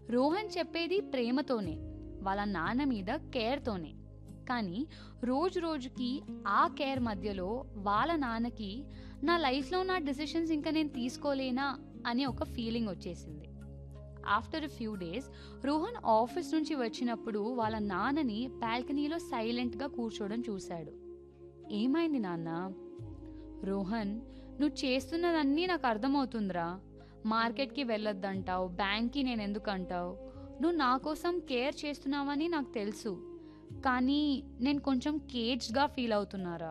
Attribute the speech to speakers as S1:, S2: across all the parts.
S1: రోహన్ చెప్పేది ప్రేమతోనే వాళ్ళ నాన్న మీద కేర్తోనే కానీ రోజు రోజుకి ఆ కేర్ మధ్యలో వాళ్ళ నాన్నకి నా లైఫ్లో నా డెసిషన్స్ ఇంకా నేను తీసుకోలేనా అని ఒక ఫీలింగ్ వచ్చేసింది after few days Rohan office నుంచి వచ్చినప్పుడు వాళ్ళ నాన్నని బాల్కనీలో సైలెంట్గా కూర్చోవడం చూశాడు ఏమైంది నాన్న రోహన్ నువ్వు చేస్తున్నదన్నీ నాకు అర్థమవుతుందిరా మార్కెట్కి వెళ్ళొద్దంటావు బ్యాంక్కి నేను ఎందుకు అంటావు నువ్వు నా కోసం కేర్ చేస్తున్నావని నాకు తెలుసు కానీ నేను కొంచెం కేజ్డ్గా ఫీల్ అవుతున్నారా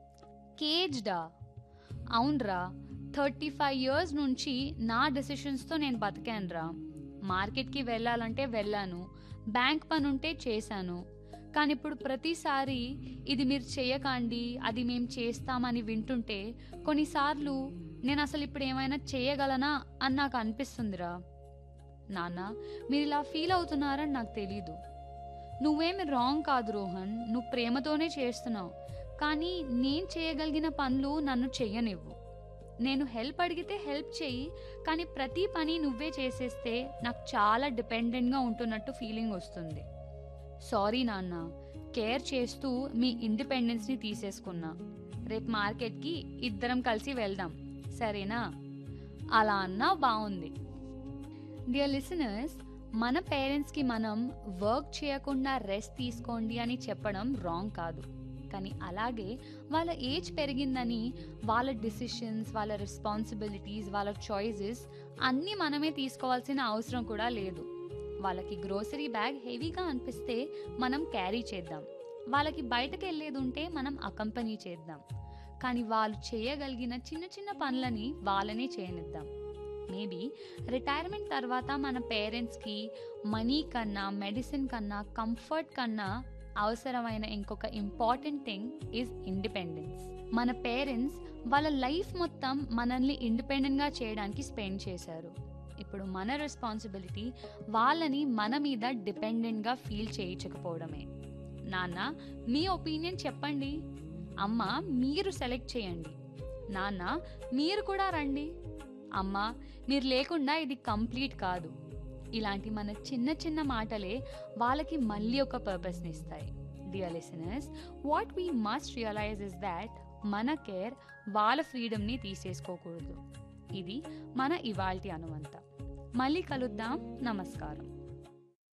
S1: కేజ్డా అవునరా థర్టీ ఫైవ్ ఇయర్స్ నుంచి నా డెసిషన్స్తో నేను బతికానురా మార్కెట్కి వెళ్ళాలంటే వెళ్ళాను బ్యాంక్ పని ఉంటే చేశాను కానీ ఇప్పుడు ప్రతిసారి ఇది మీరు చేయకండి అది మేము చేస్తామని వింటుంటే కొన్నిసార్లు నేను అసలు ఇప్పుడు ఏమైనా చేయగలనా అని నాకు అనిపిస్తుందిరా నాన్న మీరు ఇలా ఫీల్ అవుతున్నారని నాకు తెలీదు నువ్వేమి రాంగ్ కాదు రోహన్ నువ్వు ప్రేమతోనే చేస్తున్నావు కానీ నేను చేయగలిగిన పనులు నన్ను చెయ్యనివ్వు నేను హెల్ప్ అడిగితే హెల్ప్ చెయ్యి కానీ ప్రతి పని నువ్వే చేసేస్తే నాకు చాలా డిపెండెంట్గా ఉంటున్నట్టు ఫీలింగ్ వస్తుంది సారీ నాన్న కేర్ చేస్తూ మీ ఇండిపెండెన్స్ని తీసేసుకున్నా రేపు మార్కెట్కి ఇద్దరం కలిసి వెళ్దాం సరేనా అలా అన్నా బాగుంది డియర్ లిసనర్స్ మన పేరెంట్స్కి మనం వర్క్ చేయకుండా రెస్ట్ తీసుకోండి అని చెప్పడం రాంగ్ కాదు కానీ అలాగే వాళ్ళ ఏజ్ పెరిగిందని వాళ్ళ డిసిషన్స్ వాళ్ళ రెస్పాన్సిబిలిటీస్ వాళ్ళ చాయిసెస్ అన్నీ మనమే తీసుకోవాల్సిన అవసరం కూడా లేదు వాళ్ళకి గ్రోసరీ బ్యాగ్ హెవీగా అనిపిస్తే మనం క్యారీ చేద్దాం వాళ్ళకి బయటకు వెళ్ళేది ఉంటే మనం అకంపెనీ చేద్దాం కానీ వాళ్ళు చేయగలిగిన చిన్న చిన్న పనులని వాళ్ళనే చేయనిద్దాం మేబీ రిటైర్మెంట్ తర్వాత మన పేరెంట్స్కి మనీ కన్నా మెడిసిన్ కన్నా కంఫర్ట్ కన్నా అవసరమైన ఇంకొక ఇంపార్టెంట్ థింగ్ ఈజ్ ఇండిపెండెన్స్ మన పేరెంట్స్ వాళ్ళ లైఫ్ మొత్తం మనల్ని ఇండిపెండెంట్గా చేయడానికి స్పెండ్ చేశారు ఇప్పుడు మన రెస్పాన్సిబిలిటీ వాళ్ళని మన మీద డిపెండెంట్గా ఫీల్ చేయించకపోవడమే నాన్న మీ ఒపీనియన్ చెప్పండి అమ్మ మీరు సెలెక్ట్ చేయండి నాన్న మీరు కూడా రండి అమ్మ మీరు లేకుండా ఇది కంప్లీట్ కాదు ఇలాంటి మన చిన్న చిన్న మాటలే వాళ్ళకి మళ్ళీ ఒక పర్పస్ని ఇస్తాయి dear listeners what we must realise is that మన కేర్ వాళ్ళ ఫ్రీడమ్ని తీసేసుకోకూడదు ఇది మన ఇవాల్టి అనువంత మళ్ళీ కలుద్దాం నమస్కారం